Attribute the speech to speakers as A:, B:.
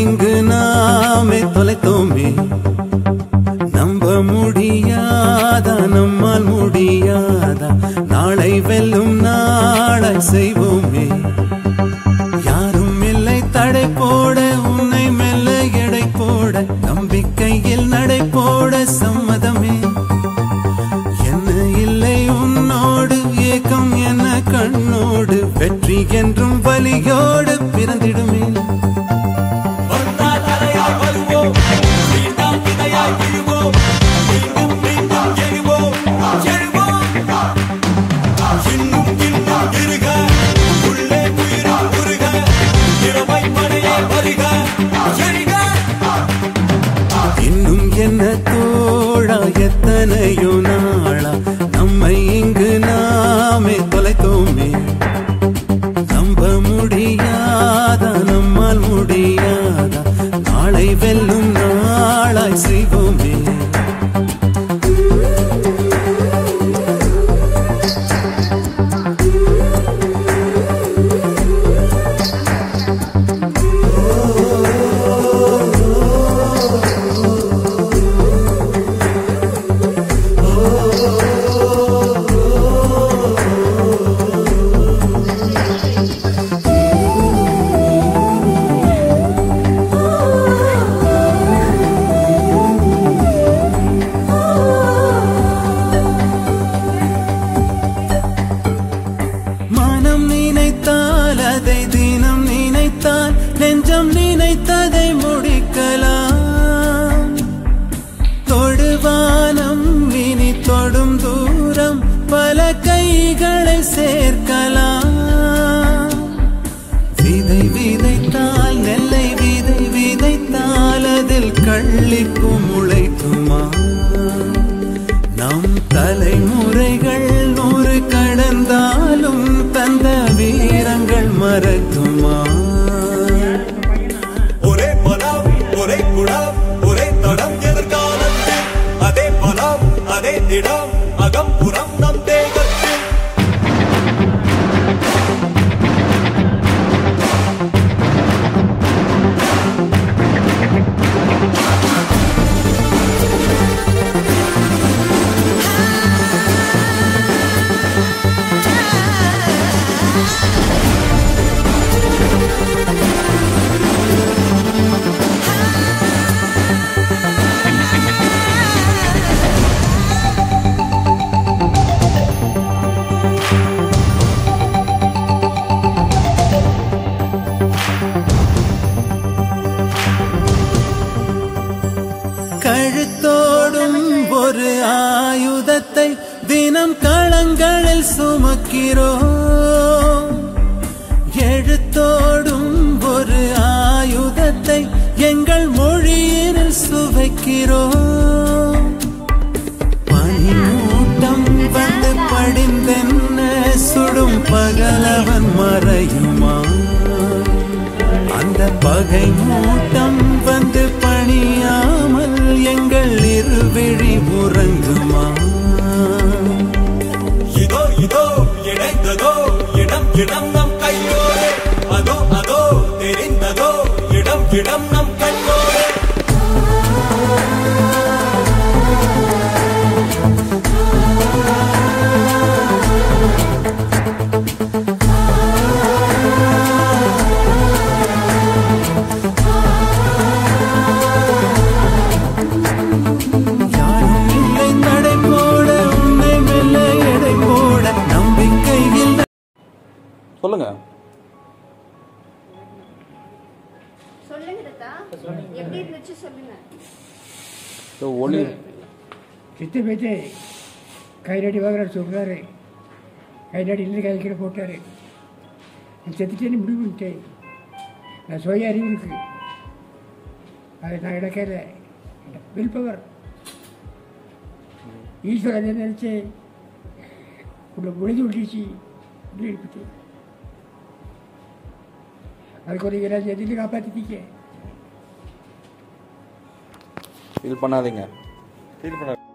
A: இங்கு நாமே தொலைத்தோமே நம்ப முடியாதா நம்மால் முடியாதா நாளை வெல்லும் நாளை செய்வோமே யாரும் இல்லை தடை போட உன்னை மெல்ல எடை போட நம்பிக்கையில் நடை போட சம்மதமே என்ன இல்லை உன்னோடு ஏக்கம் என்ன கண்ணோடு வெற்றி என்றும் வலியோடு பிறந்திடுமே
B: வந்தால் அலையாய் வருவோம் மீண்டாம் விதையாய் விழுவோம் மீண்டும் மீண்டும் எழுவோம் எழுவோம் இன்னும் இன்னும் இருக உள்ளே உயிரும் உருக இளமை படையே வருக எழுக
A: இன்னும் என்ன தோழா எத்தனையோ நாளா நம்மை இங்கு நாமே தொலைத்தோமே நம்ப முடியாதா நம்மால் முடியாதா நாளை வெல்லும் நாளாய் செய்வோமே மனம் நினைத்தால் அதை தினம் நினைத்தால் நெஞ்சம் நினைத்ததை முடிக்கலாம் தொடுவானம் இனி தொடும் தூரம் பல கைகளை சேர்க்கலாம் விதை விதைத்தால் நெல்லை விதை விதைத்தால் அதில் கள்ளிப்பு முளைக்குமா நம் தலைமுறைகள் நூறு கடந்தாலும் தந்த வீரங்கள் மறக்குமா
B: ஒரே மனம் ஒரே குணம் ஒரே தடம் எதிர்காலத்தில் அதே பலம் அதே திடம் அகம் புறம் நம் தேகத்தில்
A: கழுத்தோடும் ஒரு ஆயுதத்தை தினம் களங்களில் சுமக்கிறோம் எழுத்தோடும் ஒரு ஆயுதத்தை எங்கள் மொழியில் சுவைக்கிறோம் பனிமூட்டம் வந்து படிந்தென்ன சுடும் பகலவன் மறையுமா அந்த பகை மூட்டம் வந்து பணியாமல் எங்கள் இருவிழி உறங்குமா
B: இதோ இதோ இணைந்ததோ இடம் இடம் நம் கையோரே அதோ அதோ தெரிந்ததோ இடம் இடம் நம் கண்ணோரே
A: யாரும் இல்லை நடை போட உன்னை மெல்ல எடை போட நம்பிக்கையில்
C: சொல்லுங்க
D: சொல்லுங்க தத்தா எப்படி இருந்துச்சு சொல்லுங்க
C: இதோ ஒளி
E: சித்து போயிட்டு கைநாடி வாங்குறாரு சொல்கிறாரு கைநாடி இல்லை கை கீழே போட்டார் நான் செத்துட்டேன்னு முடிவு பண்ணிட்டேன் நான் சுய அறிவு இருக்கு அதை நான் இழக்கல வில் பவர் ஈஸ்வரன் என்ன நினச்சேன் உள்ள முழுதி விட்டுச்சு இப்படி எடுத்துட்டேன் அதுக்கு ஒரு ஏதாவது எதிர்த்து காப்பாற்றிட்டீங்க
C: ஃபீல் பண்ணாதீங்க ஃபீல் பண்ண